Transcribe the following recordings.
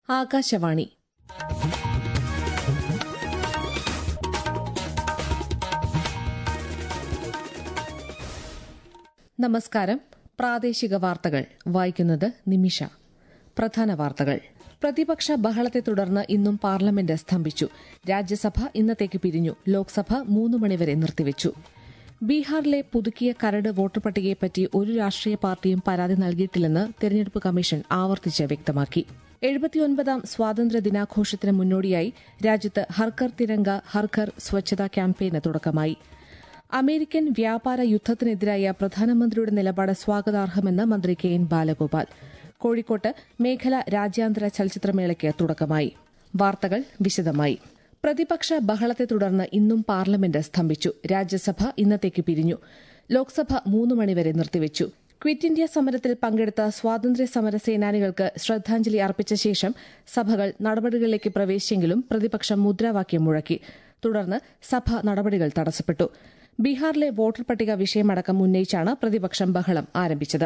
ആകാശവാണി നമസ്കാരം പ്രാദേശിക വാർത്തകൾ വായിക്കുന്നത് നിമിഷ പ്രധാന വാർത്തകൾ പ്രതിപക്ഷ ബഹളത്തെ തുടർന്ന് ഇന്നും പാർലമെന്റ് സ്തംഭിച്ചു രാജ്യസഭ ഇന്നത്തേക്ക് പിരിഞ്ഞു ലോക്സഭ മൂന്ന് മണിവരെ നിർത്തിവച്ചു ബീഹാറിലെ പുതുക്കിയ കരട് വോട്ടർ പട്ടികയെപ്പറ്റി ഒരു രാഷ്ട്രീയ പാർട്ടിയും പരാതി നൽകിയിട്ടില്ലെന്ന് തെരഞ്ഞെടുപ്പ് കമ്മീഷൻ ആവർത്തിച്ച് വ്യക്തമാക്കി എഴുപത്തിയൊൻപതാം സ്വാതന്ത്ര്യ ദിനാഘോഷത്തിന് മുന്നോടിയായി രാജ്യത്ത് ഹർക്കർ തിരങ്ക ഹർഘർ സ്വച്ഛതാ ക്യാമ്പയിന് തുടക്കമായി അമേരിക്കൻ വ്യാപാര യുദ്ധത്തിനെതിരായ പ്രധാനമന്ത്രിയുടെ നിലപാട് സ്വാഗതാർഹമെന്ന് മന്ത്രി കെ എൻ ബാലഗോപാൽ കോഴിക്കോട്ട് മേഖല രാജ്യാന്തര ചലച്ചിത്രമേളയ്ക്ക് തുടക്കമായി വാർത്തകൾ വിശദമായി പ്രതിപക്ഷ ബഹളത്തെ തുടർന്ന് ഇന്നും പാർലമെന്റ് സ്തംഭിച്ചു രാജ്യസഭ ഇന്നത്തേക്ക് പിരിഞ്ഞു ലോക്സഭ മൂന്ന് മണിവരെ നിർത്തിവച്ചു ക്വിറ്റ് ഇന്ത്യ സമരത്തിൽ പങ്കെടുത്ത സ്വാതന്ത്ര്യ സമര സേനാനികൾക്ക് ശ്രദ്ധാഞ്ജലി അർപ്പിച്ച ശേഷം സഭകൾ നടപടികളിലേക്ക് പ്രവേശിച്ചെങ്കിലും പ്രതിപക്ഷം മുദ്രാവാക്യം മുഴക്കി തുടർന്ന് സഭ നടപടികൾ തടസ്സപ്പെട്ടു ബീഹാറിലെ വോട്ടർ പട്ടിക വിഷയമടക്കം ഉന്നയിച്ചാണ് പ്രതിപക്ഷം ബഹളം ആരംഭിച്ചത്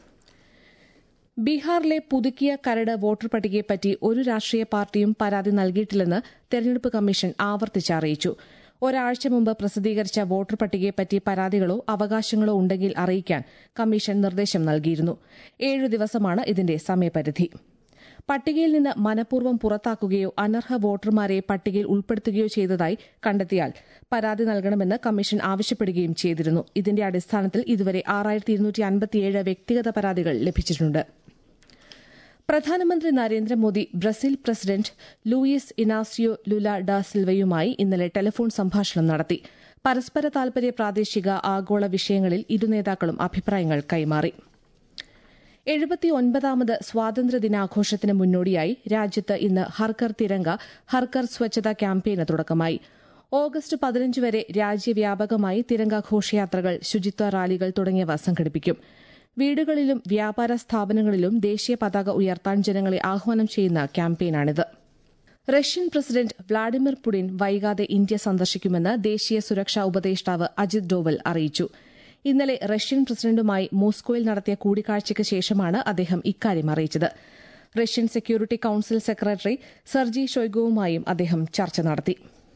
ബീഹാറിലെ പുതുക്കിയ കരട് വോട്ടർ പട്ടികയെപ്പറ്റി ഒരു രാഷ്ട്രീയ പാർട്ടിയും പരാതി നൽകിയിട്ടില്ലെന്ന് തെരഞ്ഞെടുപ്പ് കമ്മീഷൻ ആവർത്തിച്ച് അറിയിച്ചു ഒരാഴ്ച മുമ്പ് പ്രസിദ്ധീകരിച്ച വോട്ടർ പട്ടികയെപ്പറ്റി പരാതികളോ അവകാശങ്ങളോ ഉണ്ടെങ്കിൽ അറിയിക്കാൻ കമ്മീഷൻ നിർദ്ദേശം നൽകിയിരുന്നു ഏഴു ദിവസമാണ് ഇതിന്റെ സമയപരിധി പട്ടികയിൽ നിന്ന് മനഃപൂർവ്വം പുറത്താക്കുകയോ അനർഹ വോട്ടർമാരെ പട്ടികയിൽ ഉൾപ്പെടുത്തുകയോ ചെയ്തതായി കണ്ടെത്തിയാൽ പരാതി നൽകണമെന്ന് കമ്മീഷൻ ആവശ്യപ്പെടുകയും ചെയ്തിരുന്നു ഇതിന്റെ അടിസ്ഥാനത്തിൽ ഇതുവരെ ആറായിരത്തി ഇരുന്നൂറ്റി അൻപത്തിയേഴ് വ്യക്തിഗത പരാതികൾ ലഭിച്ചിട്ടുണ്ട് പ്രധാനമന്ത്രി Narendra Modi Brazil president Luiz Inacio Lula da സിൽവയുമായി ഇന്നലെ ടെലിഫോൺ സംഭാഷണം നടത്തി പരസ്പര താൽപര്യ പ്രാദേശിക ആഗോള വിഷയങ്ങളിൽ ഇരു നേതാക്കളും അഭിപ്രായങ്ങൾ കൈമാറി എഴുപത്തിയൊൻപതാമത് സ്വാതന്ത്ര്യ ദിനാഘോഷത്തിന് മുന്നോടിയായി രാജ്യത്ത് ഇന്ന് ഹർക്കർ തിരങ്ക ഹർക്കർ സ്വച്ഛതാ ക്യാമ്പയിന് തുടക്കമായി ഓഗസ്റ്റ് പതിനഞ്ച് വരെ രാജ്യവ്യാപകമായി തിരങ്ക ഘോഷയാത്രകൾ ശുചിത്വ റാലികൾ തുടങ്ങിയവ സംഘടിപ്പിക്കും വീടുകളിലും വ്യാപാര സ്ഥാപനങ്ങളിലും ദേശീയ പതാക ഉയർത്താൻ ജനങ്ങളെ ആഹ്വാനം ചെയ്യുന്ന ക്യാമ്പയിനാണിത് റഷ്യൻ പ്രസിഡന്റ് വ്ളാഡിമിർ പുടിൻ വൈകാതെ ഇന്ത്യ സന്ദർശിക്കുമെന്ന് ദേശീയ സുരക്ഷാ ഉപദേഷ്ടാവ് അജിത് ഡോവൽ അറിയിച്ചു ഇന്നലെ റഷ്യൻ പ്രസിഡന്റുമായി മോസ്കോയിൽ നടത്തിയ കൂടിക്കാഴ്ചയ്ക്ക് ശേഷമാണ് അദ്ദേഹം ഇക്കാര്യം അറിയിച്ചത് Russian security council secretary Sergei ഷൊയ്ഗുവുമായും അദ്ദേഹം ചർച്ച നടത്തി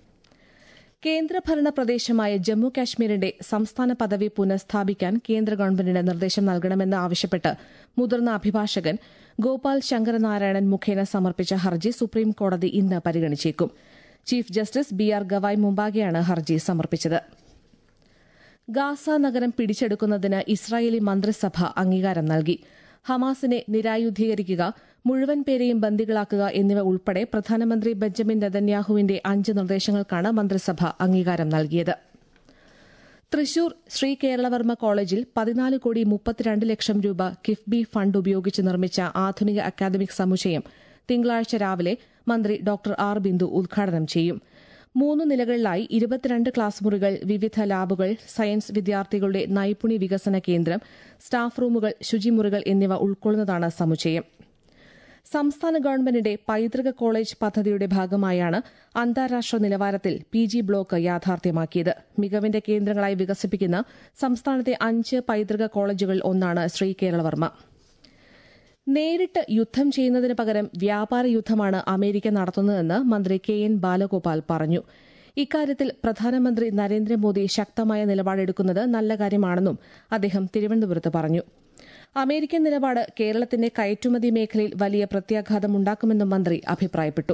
കേന്ദ്രഭരണ പ്രദേശമായ ജമ്മു കാശ്മീരിന്റെ സംസ്ഥാന പദവി പുനഃസ്ഥാപിക്കാൻ കേന്ദ്ര ഗവൺമെന്റിന് നിർദ്ദേശം നൽകണമെന്ന് ആവശ്യപ്പെട്ട് മുതിർന്ന അഭിഭാഷകൻ ഗോപാൽ ശങ്കരനാരായണൻ മുഖേന സമർപ്പിച്ച ഹർജി സുപ്രീംകോടതി ഇന്ന് പരിഗണിച്ചേക്കും chief justice B R Gavai മുമ്പാകെയാണ് ഹർജി സമർപ്പിച്ചത് ഗാസ നഗരം പിടിച്ചെടുക്കുന്നതിന് ഇസ്രായേലി മന്ത്രിസഭ അംഗീകാരം നൽകി ഹമാസിനെ നിരായുധീകരിക്കുക മുഴുവൻ പേരെയും ബന്ദികളാക്കുക എന്നിവ ഉൾപ്പെടെ പ്രധാനമന്ത്രി ബെഞ്ചമിൻ നെതന്യാഹുവിന്റെ അഞ്ച് നിർദ്ദേശങ്ങൾക്കാണ് മന്ത്രിസഭ അംഗീകാരം നൽകിയത് തൃശൂർ ശ്രീ കേരളവർമ്മ കോളേജിൽ പതിനാല് കോടി മുപ്പത്തിരണ്ട് ലക്ഷം രൂപ കിഫ്ബി ഫണ്ട് ഉപയോഗിച്ച് നിർമ്മിച്ച ആധുനിക അക്കാദമിക് സമുച്ചയം തിങ്കളാഴ്ച രാവിലെ മന്ത്രി ഡോക്ടർ ആർ ബിന്ദു ഉദ്ഘാടനം ചെയ്യും മൂന്ന് നിലകളിലായി ഇരുപത്തിരണ്ട് ക്ലാസ് മുറികൾ വിവിധ ലാബുകൾ സയൻസ് വിദ്യാർത്ഥികളുടെ നൈപുണി വികസന കേന്ദ്രം സ്റ്റാഫ് റൂമുകൾ ശുചിമുറികൾ എന്നിവ ഉൾക്കൊള്ളുന്നതാണ് സമുച്ചയം സംസ്ഥാന ഗവൺമെന്റിന്റെ പൈതൃക കോളേജ് പദ്ധതിയുടെ ഭാഗമായാണ് അന്താരാഷ്ട്ര നിലവാരത്തിൽ പി ജി ബ്ലോക്ക് യാഥാർത്ഥ്യമാക്കിയത് മികവിന്റെ കേന്ദ്രങ്ങളായി വികസിപ്പിക്കുന്ന സംസ്ഥാനത്തെ അഞ്ച് പൈതൃക കോളേജുകളിൽ ഒന്നാണ് ശ്രീ കേരളവർമ്മ നേരിട്ട് യുദ്ധം ചെയ്യുന്നതിന് പകരം വ്യാപാര യുദ്ധമാണ് അമേരിക്ക നടത്തുന്നതെന്ന് മന്ത്രി കെ എൻ ബാലഗോപാൽ പറഞ്ഞു ഇക്കാര്യത്തിൽ പ്രധാനമന്ത്രി നരേന്ദ്രമോദി ശക്തമായ നിലപാടെടുക്കുന്നത് നല്ല കാര്യമാണെന്നും അദ്ദേഹം തിരുവനന്തപുരത്ത് പറഞ്ഞു അമേരിക്കൻ നിലപാട് കേരളത്തിന്റെ കയറ്റുമതി മേഖലയിൽ വലിയ പ്രത്യാഘാതമുണ്ടാക്കുമെന്നും മന്ത്രി അഭിപ്രായപ്പെട്ടു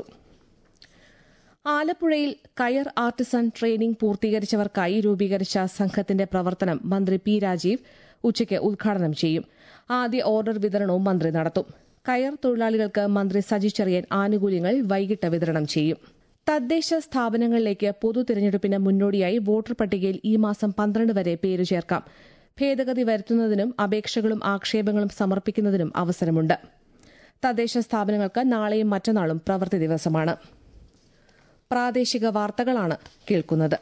ആലപ്പുഴയിൽ കയർ ആർട്ടിസൺ ട്രെയിനിംഗ് പൂർത്തീകരിച്ചവർക്കായി രൂപീകരിച്ച സംഘത്തിന്റെ പ്രവർത്തനം മന്ത്രി പി രാജീവ് ഉച്ചയ്ക്ക് ഉദ്ഘാടനം ചെയ്യും ആദ്യ ഓർഡർ വിതരണവും മന്ത്രി നടത്തും കയർ തൊഴിലാളികൾക്ക് മന്ത്രി സജി ചെറിയൻ ആനുകൂല്യങ്ങൾ വൈകിട്ട് വിതരണം ചെയ്യും തദ്ദേശ സ്ഥാപനങ്ങളിലേക്ക് പൊതു തിരഞ്ഞെടുപ്പിന് മുന്നോടിയായി വോട്ടർ പട്ടികയിൽ ഈ മാസം പന്ത്രണ്ട് വരെ പേര് ചേർക്കാം ഭേദഗതി വരുത്തുന്നതിനും അപേക്ഷകളും ആക്ഷേപങ്ങളും സമർപ്പിക്കുന്നതിനും അവസരമുണ്ട് തദ്ദേശ സ്ഥാപനങ്ങൾക്ക് നാളെയും മറ്റന്നാളും പ്രവൃത്തി ദിവസമാണ് പ്രാദേശിക വാർത്തകളാണ് കേൾക്കുന്നത്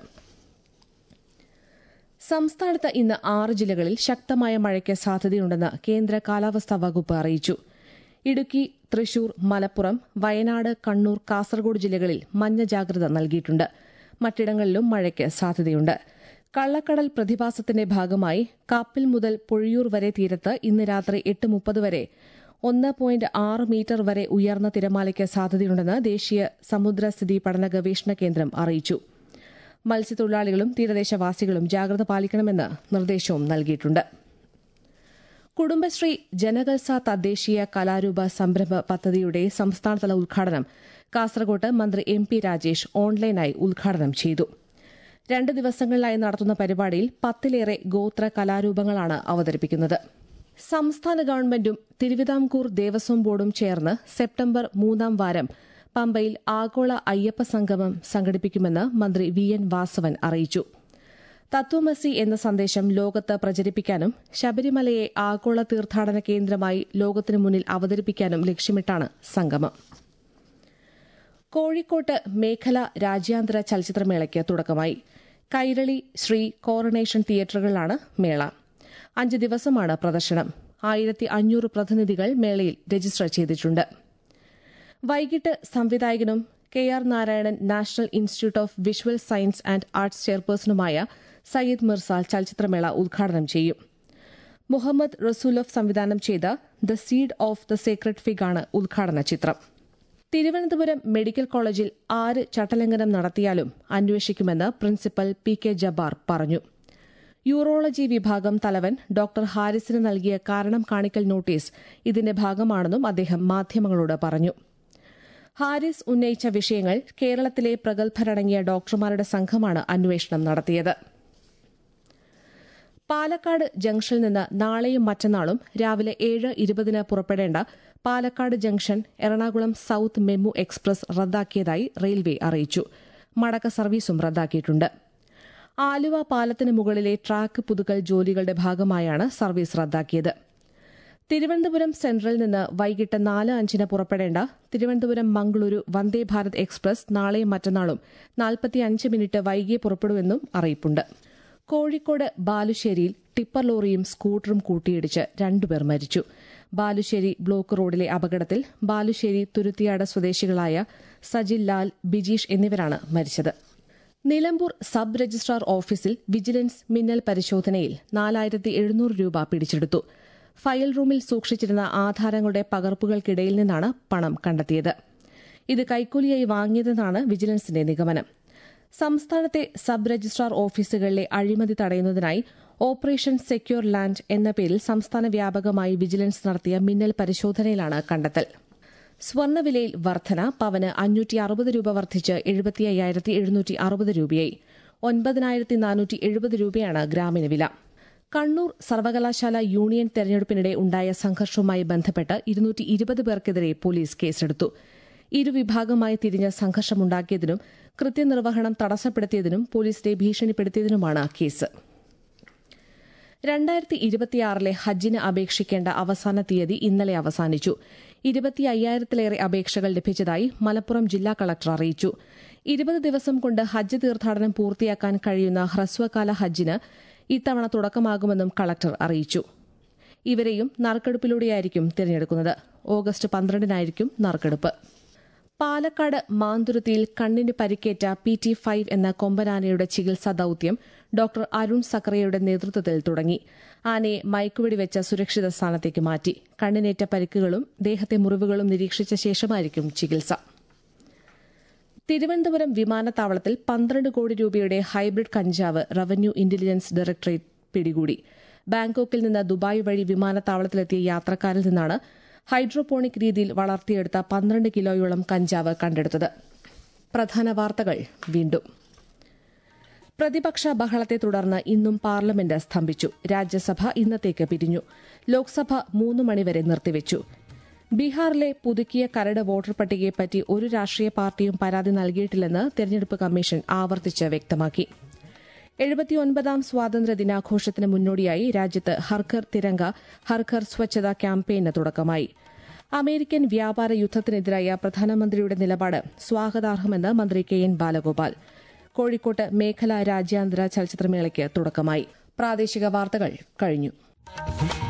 സംസ്ഥാനത്ത് ഇന്ന് ആറ് ജില്ലകളിൽ ശക്തമായ മഴയ്ക്ക് സാധ്യതയുണ്ടെന്ന് കേന്ദ്ര കാലാവസ്ഥാ വകുപ്പ് അറിയിച്ചു ഇടുക്കി തൃശൂർ മലപ്പുറം വയനാട് കണ്ണൂർ കാസർഗോഡ് ജില്ലകളിൽ മഞ്ഞ ജാഗ്രത നൽകിയിട്ടുണ്ട് മറ്റിടങ്ങളിലും മഴയ്ക്ക് സാധ്യതയുണ്ട് കള്ളക്കടൽ പ്രതിഭാസത്തിന്റെ ഭാഗമായി കാപ്പിൽ മുതൽ പൊഴിയൂർ വരെ തീരത്ത് ഇന്ന് രാത്രി എട്ട് മുപ്പത് വരെ ഒന്ന് പോയിന്റ് ആറ് മീറ്റർ വരെ ഉയർന്ന തിരമാലയ്ക്ക് സാധ്യതയുണ്ടെന്ന് ദേശീയ സമുദ്രസ്ഥിതി പഠന ഗവേഷണ കേന്ദ്രം അറിയിച്ചു മത്സ്യത്തൊഴിലാളികളും തീരദേശവാസികളും ജാഗ്രത പാലിക്കണമെന്ന് നിർദ്ദേശവും നൽകിയിട്ടുണ്ട് കുടുംബശ്രീ ജനകൽസ തദ്ദേശീയ കലാരൂപ സംരംഭ പദ്ധതിയുടെ സംസ്ഥാനതല ഉദ്ഘാടനം കാസർകോട്ട് മന്ത്രി എം പി രാജേഷ് ഓൺലൈനായി ഉദ്ഘാടനം ചെയ്തു രണ്ട് ദിവസങ്ങളിലായി നടത്തുന്ന പരിപാടിയിൽ പത്തിലേറെ ഗോത്ര കലാരൂപങ്ങളാണ് അവതരിപ്പിക്കുന്നത് സംസ്ഥാന ഗവൺമെന്റും തിരുവിതാംകൂർ ദേവസ്വം ബോർഡും ചേർന്ന് സെപ്റ്റംബർ മൂന്നാം വാരം പമ്പയിൽ ആഗോള അയ്യപ്പ സംഗമം സംഘടിപ്പിക്കുമെന്ന് മന്ത്രി വി എൻ വാസവൻ അറിയിച്ചു തത്വമസി എന്ന സന്ദേശം ലോകത്ത് പ്രചരിപ്പിക്കാനും ശബരിമലയെ ആഗോള തീർത്ഥാടന കേന്ദ്രമായി ലോകത്തിനു മുന്നിൽ അവതരിപ്പിക്കാനും ലക്ഷ്യമിട്ടാണ് സംഗമം കോഴിക്കോട്ട് മേഖല രാജ്യാന്തര ചലച്ചിത്രമേളയ്ക്ക് തുടക്കമായി കൈരളി ശ്രീ കോറണേഷൻ തിയേറ്ററുകളിലാണ് മേള അഞ്ച് ദിവസമാണ് പ്രദർശനം ആയിരത്തി അഞ്ഞൂറ് പ്രതിനിധികൾ മേളയിൽ രജിസ്റ്റർ ചെയ്തിട്ടുണ്ട് വൈകിട്ട് സംവിധായകനും K R Narayanan national institute of visual science and arts ചെയർപേഴ്സണുമായ സയ്യിദ് മിർസാൽ ചലച്ചിത്രമേള ഉദ്ഘാടനം ചെയ്യും മുഹമ്മദ് റസൂലോഫ് സംവിധാനം ചെയ്ത the seed of the secret fig ആണ് ഉദ്ഘാടന ചിത്രം തിരുവനന്തപുരം മെഡിക്കൽ കോളേജിൽ ആര് ചട്ടലംഘനം നടത്തിയാലും അന്വേഷിക്കുമെന്ന് പ്രിൻസിപ്പൽ പി കെ ജബ്ബാർ പറഞ്ഞു യൂറോളജി വിഭാഗം തലവൻ ഡോക്ടർ ഹാരിസിന് നൽകിയ കാരണം കാണിക്കൽ നോട്ടീസ് ഇതിന്റെ ഭാഗമാണെന്നും അദ്ദേഹം മാധ്യമങ്ങളോട് പറഞ്ഞു ഹാരിസ് ഉന്നയിച്ച വിഷയങ്ങൾ കേരളത്തിലെ പ്രഗത്ഭരടങ്ങിയ ഡോക്ടർമാരുടെ സംഘമാണ് അന്വേഷണം നടത്തിയത് പാലക്കാട് ജംഗ്ഷനിൽ നിന്ന് നാളെയും മറ്റന്നാളും രാവിലെ ഏഴ് ഇരുപതിന് പുറപ്പെടേണ്ട Palakkad junction Ernakulam south MEMU express റദ്ദാക്കിയതായി റെയിൽവേ അറിയിച്ചു മടക്ക സർവീസും റദ്ദാക്കിയിട്ടുണ്ട് ആലുവ പാലത്തിന് മുകളിലെ ട്രാക്ക് പുതുക്കൽ ജോലികളുടെ ഭാഗമായാണ് സർവീസ് റദ്ദാക്കിയത് തിരുവനന്തപുരം സെൻട്രലിൽ നിന്ന് വൈകിട്ട് നാല് അഞ്ചിന് പുറപ്പെടേണ്ട തിരുവനന്തപുരം മംഗളൂരു വന്ദേ ഭാരത് എക്സ്പ്രസ് നാളെയും മറ്റന്നാളും നാൽപ്പത്തിയഞ്ച് മിനിറ്റ് വൈകിയേ പുറപ്പെടുമെന്നും അറിയിപ്പുണ്ട് കോഴിക്കോട് ബാലുശ്ശേരിയിൽ ടിപ്പർ ലോറിയും സ്കൂട്ടറും കൂട്ടിയിടിച്ച് രണ്ടുപേർ മരിച്ചു ബാലുശ്ശേരി ബ്ലോക്ക് റോഡിലെ അപകടത്തിൽ ബാലുശ്ശേരി തുരുത്തിയാട് സ്വദേശികളായ സജിൽ ലാൽ ബിജീഷ് എന്നിവരാണ് മരിച്ചത് നിലമ്പൂർ സബ് രജിസ്ട്രാർ ഓഫീസിൽ വിജിലൻസ് മിന്നൽ പരിശോധനയിൽ നാലായിരത്തി എഴുന്നൂറ് രൂപ പിടിച്ചെടുത്തു ഫയൽ റൂമിൽ സൂക്ഷിച്ചിരുന്ന ആധാരങ്ങളുടെ പകർപ്പുകൾക്കിടയിൽ നിന്നാണ് പണം കണ്ടെത്തിയത് ഇത് കൈക്കൂലിയായി വാങ്ങിയതെന്നാണ് വിജിലൻസിന്റെ നിഗമനം സംസ്ഥാനത്തെ സബ് രജിസ്ട്രാർ ഓഫീസുകളിലെ അഴിമതി തടയുന്നതിനായി ഓപ്പറേഷൻ സെക്യൂർ ലാൻഡ് എന്ന പേരിൽ സംസ്ഥാന വ്യാപകമായി വിജിലൻസ് നടത്തിയ മിന്നൽ പരിശോധനയിലാണ് കണ്ടെത്തൽ സ്വർണ്ണവിലയിൽ വർധന പവന് അഞ്ഞൂറ്റി അറുപത് രൂപ വർദ്ധിച്ച് എഴുപത്തി അയ്യായിരത്തി എഴുന്നൂറ്റി അറുപത് രൂപയായി ഒൻപതിനായിരത്തി നാനൂറ്റി എഴുപത് രൂപയാണ് ഗ്രാമിന് വില കണ്ണൂർ സർവകലാശാല യൂണിയൻ തെരഞ്ഞെടുപ്പിനിടെ ഉണ്ടായ സംഘർഷവുമായി ബന്ധപ്പെട്ട് ഇരുന്നൂറ്റി ഇരുപത് പേർക്കെതിരെ പോലീസ് കേസെടുത്തു ഇരുവിഭാഗമായി തിരിഞ്ഞ് സംഘർഷമുണ്ടാക്കിയതിനും കൃത്യനിർവഹണം തടസ്സപ്പെടുത്തിയതിനും പോലീസിനെ ഭീഷണിപ്പെടുത്തിയതിനുമാണ് കേസ് രണ്ടായിരത്തി ഇരുപത്തിയാറിലെ ഹജ്ജിന് അപേക്ഷിക്കേണ്ട അവസാന തീയതി ഇന്നലെ അവസാനിച്ചു ഇരുപത്തി അയ്യായിരത്തിലേറെ അപേക്ഷകൾ ലഭിച്ചതായി മലപ്പുറം ജില്ലാ കളക്ടർ അറിയിച്ചു ഇരുപത് ദിവസം കൊണ്ട് ഹജ്ജ് തീർത്ഥാടനം പൂർത്തിയാക്കാൻ കഴിയുന്ന ഹ്രസ്വകാല ഹജ്ജിന് ഇത്തവണ തുടക്കമാകുമെന്നും കളക്ടർ അറിയിച്ചു ഇവരെയും നറുക്കെടുപ്പിലൂടെയായിരിക്കും തിരഞ്ഞെടുക്കുന്നത് ഓഗസ്റ്റ് പന്ത്രണ്ടിനായിരിക്കും നറുക്കെടുപ്പ് പാലക്കാട് മാന്തുരുത്തിയിൽ കണ്ണിന് പരിക്കേറ്റ പി ടി ഫൈവ് എന്ന കൊമ്പനാനയുടെ ചികിത്സാ ദൌത്യം ഡോക്ടർ അരുൺ സക്രയുടെ നേതൃത്വത്തിൽ തുടങ്ങി ആനയെ മയക്കുവെടി വെച്ച സുരക്ഷിത സ്ഥാനത്തേക്ക് മാറ്റി കണ്ണിനേറ്റ പരിക്കുകളും ദേഹത്തെ മുറിവുകളും നിരീക്ഷിച്ച ശേഷമായിരിക്കും ചികിത്സ തിരുവനന്തപുരം വിമാനത്താവളത്തിൽ പന്ത്രണ്ട് കോടി രൂപയുടെ ഹൈബ്രിഡ് കഞ്ചാവ് റവന്യൂ ഇന്റലിജൻസ് ഡയറക്ടറേറ്റ് പിടികൂടി ബാങ്കോക്കിൽ നിന്ന് ദുബായ് വഴി വിമാനത്താവളത്തിലെത്തിയ യാത്രക്കാരിൽ നിന്നാണ് ഹൈഡ്രോപോണിക് രീതിയിൽ വളർത്തിയെടുത്ത പന്ത്രണ്ട് കിലോയോളം കഞ്ചാവ് കണ്ടെടുത്തത് പ്രധാന വാർത്തകൾ വീണ്ടും പ്രതിപക്ഷ ബഹളത്തെ തുടർന്ന് ഇന്നും പാർലമെന്റ് സ്തംഭിച്ചു രാജ്യസഭ ഇന്നത്തേക്ക് പിരിഞ്ഞു ലോക്സഭ മൂന്ന് മണിവരെ നിർത്തിവച്ചു ബീഹാറിലെ പുതുക്കിയ കരട് വോട്ടർ പട്ടികയെപ്പറ്റി ഒരു രാഷ്ട്രീയ പാർട്ടിയും പരാതി നൽകിയിട്ടില്ലെന്ന് തെരഞ്ഞെടുപ്പ് കമ്മീഷൻ ആവർത്തിച്ച് വ്യക്തമാക്കി എഴുപത്തിയൊൻപതാം സ്വാതന്ത്ര്യ ദിനാഘോഷത്തിന് മുന്നോടിയായി രാജ്യത്ത് ഹർഘർ തിരങ്ക ഹർഘർ സ്വച്ഛത ക്യാമ്പയിന് തുടക്കമായി അമേരിക്കൻ വ്യാപാര യുദ്ധത്തിനെതിരായ പ്രധാനമന്ത്രിയുടെ നിലപാട് സ്വാഗതാർഹമെന്ന് മന്ത്രി കെ എൻ ബാലഗോപാൽ കോഴിക്കോട്ട് മേഖലാ രാജ്യാന്തര ചലച്ചിത്രമേളയ്ക്ക് തുടക്കമായി പ്രാദേശിക വാർത്തകൾ കഴിഞ്ഞു